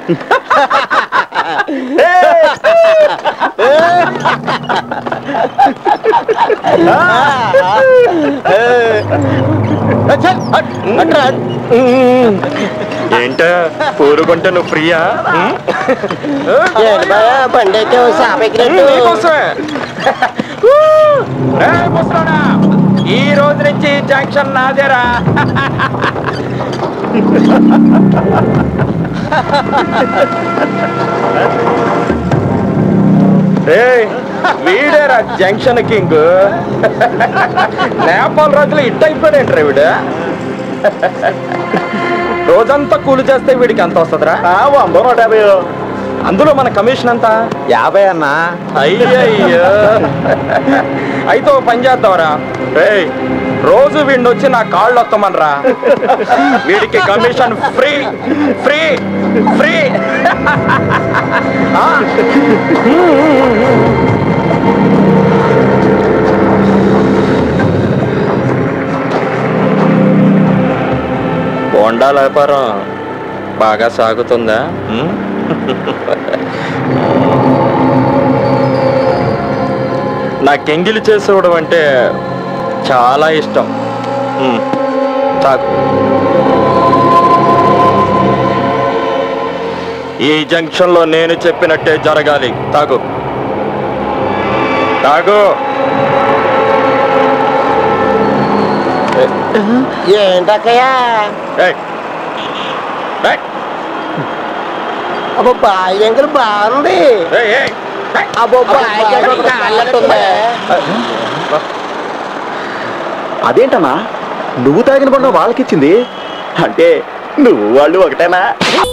ఏంట ఊరుకుంటే నువ్వు ఫ్రీయా బండి అయితే నీకోసమే. ఏయ్, ముసలోడా, ఈ రోజు నుంచి ఈ జంక్షన్ నాదేరా ఏయ్, వీడేరా జంక్షన్ కింగ్ నేపాల్ రోజులు ఇట్ అయిపోయాడేంట్రా వీడు రోజంతా కూలి చేస్తే వీడికి ఎంత వస్తుందిరా వంద నూట యాభై అందులో మన కమిషన్ అంతా యాభై అన్నా అయ్యయ్యో అయితే ఓ పని చేద్దాంరా రేయ్ రోజు వీడిని వచ్చి నా కాళ్ళు వస్తామనరా వీడికి commission free free free bonda వ్యాపారం బాగా సాగుతుందా ఉం? నాకు ఎంగిలి చేసేవడం అంటే చాలా ఇష్టం ఉమ్, తాగు ఈ జంక్షన్లో నేను చెప్పినట్టే జరగాలి తాగు తాగు ఏంటక్కయ్యా ఏయ్. ఏయ్, అబ్బో బాయ్ ఎంకలు బాగుంది ఏయ్, ఏయ్, ఏయ్. అబ్బో బాయ్ కాళ్ళట్టుంది అదేంటన్నా నువ్వు తాగిన బండ వాళ్ళకిచ్చింది అంటే నువ్వు వాళ్ళు ఒకటేనా